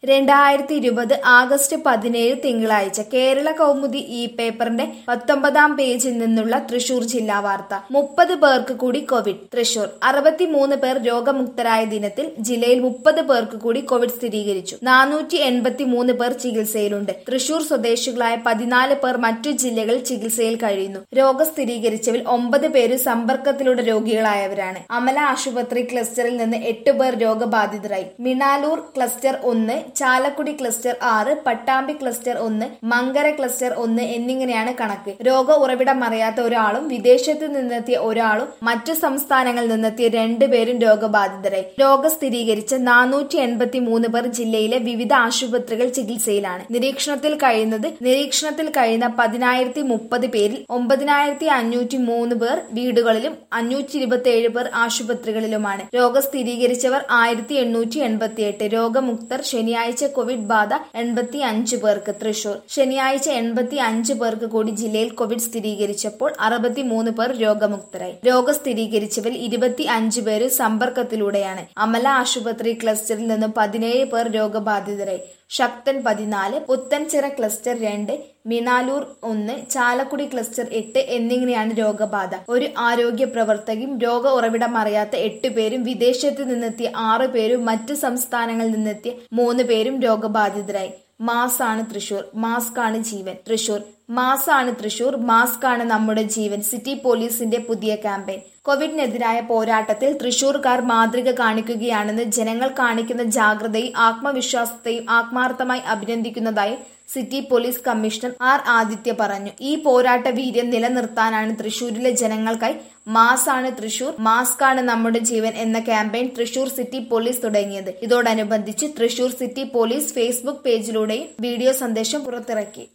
രണ്ടായിരത്തി ഇരുപത് ആഗസ്റ്റ് പതിനേഴ് തിങ്കളാഴ്ച കേരള കൗമുദി ഈ പേപ്പറിന്റെ പത്തൊമ്പതാം പേജിൽ നിന്നുള്ള തൃശൂർ ജില്ലാ വാർത്ത മുപ്പത് പേർക്ക് കൂടി കോവിഡ് തൃശൂർ അറുപത്തിമൂന്ന് പേർ രോഗമുക്തരായ ദിനത്തിൽ ജില്ലയിൽ മുപ്പത് പേർക്ക് കൂടി കോവിഡ് സ്ഥിരീകരിച്ചു നാനൂറ്റി എൺപത്തി മൂന്ന് പേർ ചികിത്സയിലുണ്ട് തൃശൂർ സ്വദേശികളായ പതിനാല് പേർ മറ്റു ജില്ലകളിൽ ചികിത്സയിൽ കഴിയുന്നു രോഗം സ്ഥിരീകരിച്ചവരിൽ ഒമ്പത് പേര് സമ്പർക്കത്തിലൂടെ രോഗികളായവരാണ് അമല ആശുപത്രി ക്ലസ്റ്ററിൽ നിന്ന് എട്ട് പേർ രോഗബാധിതരായി മിണാലൂർ ക്ലസ്റ്റർ ഒന്ന് ചാലക്കുടി ക്ലസ്റ്റർ ആറ് പട്ടാമ്പി ക്ലസ്റ്റർ ഒന്ന് മങ്കര ക്ലസ്റ്റർ ഒന്ന് എന്നിങ്ങനെയാണ് കണക്ക് രോഗ ഉറവിടം അറിയാത്ത ഒരാളും വിദേശത്ത് നിന്നെത്തിയ ഒരാളും മറ്റു സംസ്ഥാനങ്ങളിൽ നിന്നെത്തിയ രണ്ടുപേരും രോഗബാധിതരായി രോഗം സ്ഥിരീകരിച്ച നാനൂറ്റി എൺപത്തി മൂന്ന് പേർ ജില്ലയിലെ വിവിധ ആശുപത്രികൾ ചികിത്സയിലാണ് നിരീക്ഷണത്തിൽ കഴിയുന്നത് നിരീക്ഷണത്തിൽ കഴിയുന്ന പതിനായിരത്തി മുപ്പത് പേരിൽ ഒമ്പതിനായിരത്തി അഞ്ഞൂറ്റി മൂന്ന് പേർ വീടുകളിലും അഞ്ഞൂറ്റി ഇരുപത്തി ഏഴ് പേർ ആശുപത്രികളിലുമാണ് രോഗം സ്ഥിരീകരിച്ചവർ ആയിരത്തി എണ്ണൂറ്റി എൺപത്തിയെട്ട് രോഗമുക്തർ ശനിയാഴ്ച കോവിഡ് ബാധ എൺപത്തി അഞ്ച് പേർക്ക് തൃശൂർ ശനിയാഴ്ച എൺപത്തി അഞ്ച് പേർക്ക് കൂടി ജില്ലയിൽ കോവിഡ് സ്ഥിരീകരിച്ചപ്പോൾ അറുപത്തിമൂന്ന് പേർ രോഗമുക്തരായി രോഗം സ്ഥിരീകരിച്ചവരിൽ ഇരുപത്തി അഞ്ച് പേര് സമ്പർക്കത്തിലൂടെയാണ് അമല ആശുപത്രി ക്ലസ്റ്ററിൽ നിന്ന് പതിനേഴ് പേർ രോഗബാധിതരായി ശക്തൻ പതിനാല് പുത്തൻചിറ ക്ലസ്റ്റർ രണ്ട് മിനാലൂർ ഒന്ന് ചാലക്കുടി ക്ലസ്റ്റർ എട്ട് എന്നിങ്ങനെയാണ് രോഗബാധ ഒരു ആരോഗ്യ പ്രവർത്തകയും രോഗ ഉറവിടം അറിയാത്ത എട്ട് പേരും വിദേശത്ത് നിന്നെത്തിയ ആറ് പേരും മറ്റ് സംസ്ഥാനങ്ങളിൽ നിന്നെത്തിയ മൂന്ന് പേരും രോഗബാധിതരായി മാസാണ് തൃശൂർ മാസ്ക് ആണ് ജീവൻ തൃശൂർ മാസാണ് തൃശൂർ മാസ്ക് ആണ് നമ്മുടെ ജീവൻ സിറ്റി പോലീസിന്റെ പുതിയ ക്യാമ്പയിൻ കോവിഡിനെതിരായ പോരാട്ടത്തിൽ തൃശൂർക്കാർ മാതൃക കാണിക്കുകയാണെന്ന് ജനങ്ങൾ കാണിക്കുന്ന ജാഗ്രതയും ആത്മവിശ്വാസത്തെയും ആത്മാർത്ഥമായി അഭിനന്ദിക്കുന്നതായി city police commissioner R Aditya പറഞ്ഞു ഈ പോരാട്ട വീര്യം നിലനിർത്താനാണ് തൃശൂരിലെ ജനങ്ങൾക്കായി മാസാണ് തൃശൂർ മാസ്ക് ആണ് നമ്മുടെ ജീവൻ എന്ന ക്യാമ്പയിൻ തൃശൂർ സിറ്റി പോലീസ് തുടങ്ങിയത് ഇതോടനുബന്ധിച്ച് തൃശൂർ സിറ്റി പോലീസ് ഫേസ്ബുക്ക് പേജിലൂടെയും വീഡിയോ സന്ദേശം പുറത്തിറക്കി